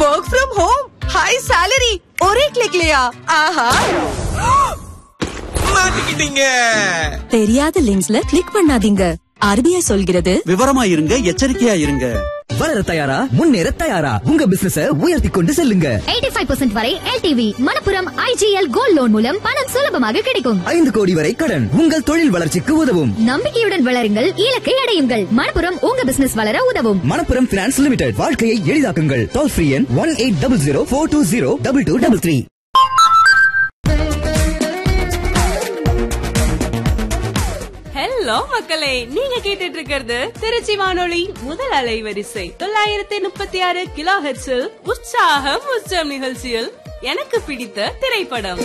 work from home high salary ஒரே கிளிக்லயா ஆஹா மாட்டிக்கிட்டீங்க தெரியாத லிங்க்ஸ்ல கிளிக் பண்ணாதீங்க ஆர்பிஐ சொல்கிறது விவரமா இருங்க எச்சரிக்கையா இருங்க வளர தயாரா முன்னேற தயாரா உங்க பிசினஸ உயர்த்தி கொண்டு செல்லுங்க 85% வரை LTV Manappuram IGL gold loan மூலம் பணம் சுலபமாக கிடைக்கும் ஐந்து கோடி வரை கடன் உங்கள் தொழில் வளர்ச்சிக்கு உதவும் நம்பிக்கையுடன் வளருங்கள் இலக்கை அடையுங்கள் மணப்புரம் உங்க பிசினஸ் வளர உதவும் மணப்புரம் பினான்ஸ் லிமிடெட் வாழ்க்கையை எளிதாக்குங்கள் டோல் ஃப்ரீ எண் one eight double zero four two zero double two double three hello மக்களே நீங்க கேட்டுட்டு இருக்கிறது திருச்சி வானொலி முதல் அலைவரிசை தொள்ளாயிரத்தி முப்பத்தி ஆறு கிலோ ஹெர்ட்ஸில் உற்சாகம் உச்சம் நிகழ்ச்சியில் எனக்கு பிடித்த திரைப்படம்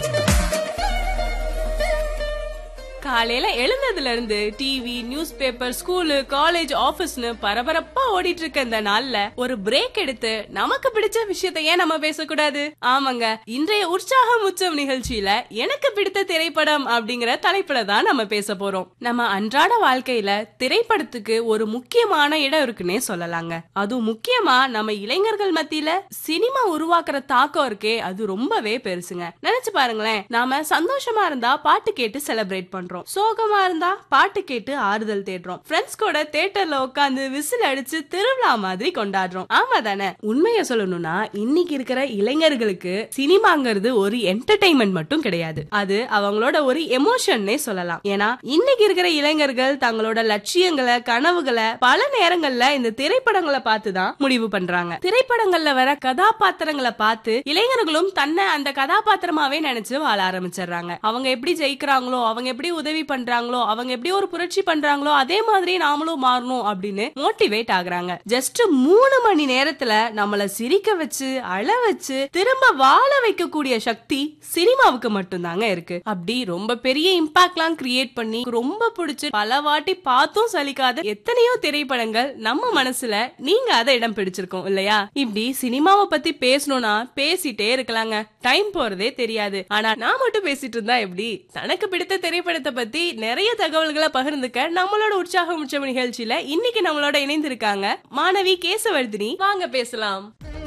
காலையில எழுந்ததுல இருந்து TV news paper school college ஆபீஸ்னு பரபரப்பா ஓடிட்டு இருக்க இந்த நாள்ல ஒரு பிரேக் எடுத்து நமக்கு பிடிச்ச விஷயத்த ஏன் நம்ம பேசக்கூடாது ஆமாங்க இன்றைய உற்சாகம் உச்சம் நிகழ்ச்சியில எனக்கு பிடித்த திரைப்படம் அப்படிங்கிற தலைப்புல தான் நம்ம பேச போறோம் நம்ம அன்றாட வாழ்க்கையில திரைப்படத்துக்கு ஒரு முக்கியமான இடம் இருக்குன்னே சொல்லலாங்க அதுவும் முக்கியமா நம்ம இளைஞர்கள் மத்தியில சினிமா உருவாக்குற தாக்கம் இருக்கே அது ரொம்பவே பெருசுங்க நினைச்சு பாருங்களேன் நாம சந்தோஷமா இருந்தா பாட்டு கேட்டு செலிப்ரேட் பண்றோம் சோகமா இருந்தா பாட்டு கேட்டு ஆறுதல் தேடுறோம் ஃப்ரெண்ட்ஸ் கூட தியேட்டர்ல உட்காந்து விசில் அடிச்சு திருவிழா மாதிரி கொண்டாடுறோம் ஆமா தானே உண்மைய சொல்லணும்னா இன்னைக்கு இருக்கிற இளைஞர்களுக்கு சினிமாங்கிறது ஒரு என்டர்டைன்மெண்ட் மட்டும் கிடையாது அது அவங்களோட ஒரு எமோஷன்னே சொல்லலாம் ஏன்னா இன்னைக்கு இருக்கிற இளைஞர்கள் தங்களோட லட்சியங்களை கனவுகளை பல நேரங்கள்ல இந்த திரைப்படங்களை பார்த்து தான் முடிவு பண்றாங்க திரைப்படங்கள்ல வர கதாபாத்திரங்களை பார்த்து இளைஞர்களும் தன்னை அந்த கதாபாத்திரமாவே நினைச்சு வாழ ஆரம்பிச்சிடுறாங்க அவங்க எப்படி ஜெயிக்கிறாங்களோ அவங்க எப்படி உதவி பண்றாங்களோ அவங்க எப்படி ஒரு புரட்சி பண்றாங்களோ அதே மாதிரி நாமளும் மாறணும் அப்படின்னு மோட்டிவேட் ஆகுறாங்க ஜஸ்ட் மூணு மணி நேரத்துல நம்மள சிரிக்க வச்சு அழ வச்சு திரும்ப வாழ வைக்கக்கூடிய சக்தி சினிமாவுக்கு மட்டும்தாங்க இருக்கு அப்படி ரொம்ப பெரிய இம்பாக்ட்லாம் கிரியேட் பண்ணி ரொம்ப பிடிச்சு பல வாட்டி பார்த்தும் சலிக்காத எத்தனையோ திரைப்படங்கள் நம்ம மனசுல நீங்க அதை இடம் பிடிச்சிருக்கோம் இல்லையா இப்படி சினிமாவை பத்தி பேசணும்னா பேசிட்டே இருக்கலாங்க டைம் போறதே தெரியாது ஆனா நான் மட்டும் பேசிட்டு இருந்தா எப்படி தனக்கு பிடித்த திரைப்படத்தை பத்தி நிறைய தகவல்களை பகிர்ந்துக்க நம்மளோட உற்சாகம் உச்சம் நிகழ்ச்சியில இன்னைக்கு நம்மளோட இணைந்திருக்காங்க மாணவி கேசவர்தினி வாங்க பேசலாம்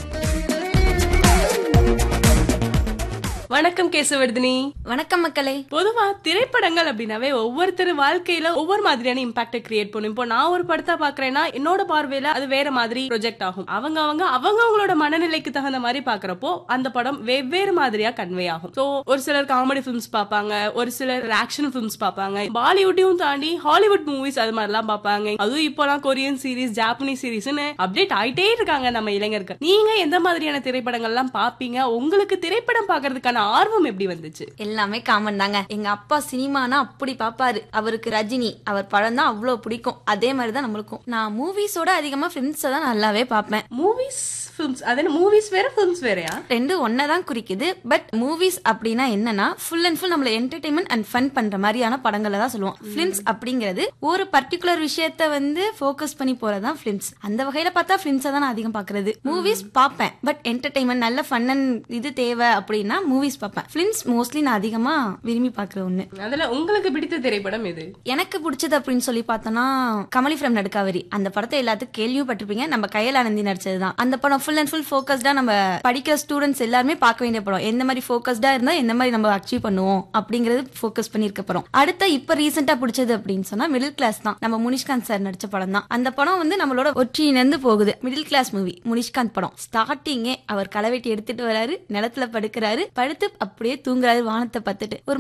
வணக்கம் கேசவர்தினி வணக்கம் மக்களே பொதுவா திரைப்படங்கள் அப்படின்னாவே ஒவ்வொருத்தர் வாழ்க்கையில ஒவ்வொரு மாதிரியான இம்பாக்ட கிரியேட் பண்ணும் இப்போ நான் ஒரு படத்தை பாக்குறேன்னா என்னோட பார்வையில அது வேற மாதிரி ப்ரொஜெக்ட் ஆகும் அவங்க அவங்க அவங்க அவங்களோட மனநிலைக்கு தகுந்த மாதிரி பாக்குறப்போ அந்த படம் வெவ்வேறு மாதிரியா கன்வே ஆகும் சோ ஒரு சிலர் காமெடி ஃபிலிம்ஸ் பார்ப்பாங்க ஒரு சிலர் ஆக்ஷன் ஃபிலிம்ஸ் பார்ப்பாங்க பாலிவுட்டையும் தாண்டி ஹாலிவுட் மூவிஸ் அது மாதிரிலாம் பார்ப்பாங்க அதுவும் இப்போலாம் கொரியன் சீரிஸ் ஜாப்பனீஸ் சீரிஸ்னு அப்டேட் ஆயிட்டே இருக்காங்க நம்ம இளைஞர்கள் நீங்க எந்த மாதிரியான திரைப்படங்கள்லாம் பாப்பீங்க உங்களுக்கு திரைப்படம் பாக்குறதுக்கான ஆர்வம் எப்படி வந்துச்சு எல்லாமே காமன் தாங்க எங்க அப்பா சினிமானா அப்படி பாப்பாரு அவருக்கு ரஜினி அவர் படம் தான் அவ்வளவு பிடிக்கும் அதே மாதிரி தான் நம்மளுக்கும் நான் மூவிஸோட அதிகமா ஃபிலிம்ஸை தான் நல்லாவே பார்ப்பேன் மூவிஸ் ஃபிலிம்ஸ் அது மூவிஸ் வேற ஃபிலிம்ஸ் வேறயா ரெண்டு ஒன்னை தான் குறிக்குது பட் மூவிஸ் அப்படின்னா என்னன்னா ஃபுல் அண்ட் ஃபுல் நம்மள என்டர்டைன்மெண்ட் அண்ட் ஃபன் பண்ற மாதிரியான படங்களை தான் சொல்லுவோம் ஃபிலிம்ஸ் அப்படிங்கிறது ஒரு பர்டிகுலர் விஷயத்த வந்து ஃபோக்கஸ் பண்ணி போறதான் ஃபிலிம்ஸ் அந்த வகையில பார்த்தா ஃபிலிம்ஸை தான் நான் அதிகம் பாக்குறது மூவிஸ் பார்ப்பேன் பட் என்டர்டைன்மெண்ட் நல்ல ஃபன் அண்ட் இது தேவை அப்படின்னா மூவிஸ் பார்ப்பேன் ஃபிலிம்ஸ் மோஸ்ட்லி நான் அதிகமா விரும்பி பார்க்குற ஒண்ணு அதுல உங்களுக்கு பிடித்த திரைப்படம் எது எனக்கு பிடிச்சது அப்படின்னு சொல்லி பார்த்தோம்னா கமலி ஃப்ரம் நடுக்காவரி அந்த படத்தை எல்லாத்துக்கும் கேள்வியும் பட்டிருப்பீங்க நம்ம கையல் ஆனந்தி நடிச்சது தான் அந்த படம் ஃபுல் அண்ட் ஃபுல் ஃபோக்கஸ்டா நம்ம படிக்கிற ஸ்டூடெண்ட்ஸ் எல்லாருமே பார்க்க வேண்டிய படம் எந்த மாதிரி ஃபோக்கஸ்டா இருந்தா எந்த மாதிரி நம்ம அச்சீவ் பண்ணுவோம் அப்படிங்கிறது ஃபோக்கஸ் பண்ணியிருக்க படம் அடுத்த இப்ப ரீசெண்டா பிடிச்சது அப்படின்னு சொன்னா மிடில் கிளாஸ் தான் நம்ம முனிஷ்காந்த் சார் நடிச்ச படம் தான் அந்த படம் வந்து நம்மளோட ஒற்றியிலிருந்து போகுது மிடில் கிளாஸ் மூவி முனிஷ்காந்த் படம் ஸ்டார்டிங்கே அவர் களவெட்டி எடுத்துட்டு வராரு நிலத்துல படுக்கிறாரு படுத்து அப்படியே தூங்குறாரு வானத்தை பார்த்துட்டு ஒரு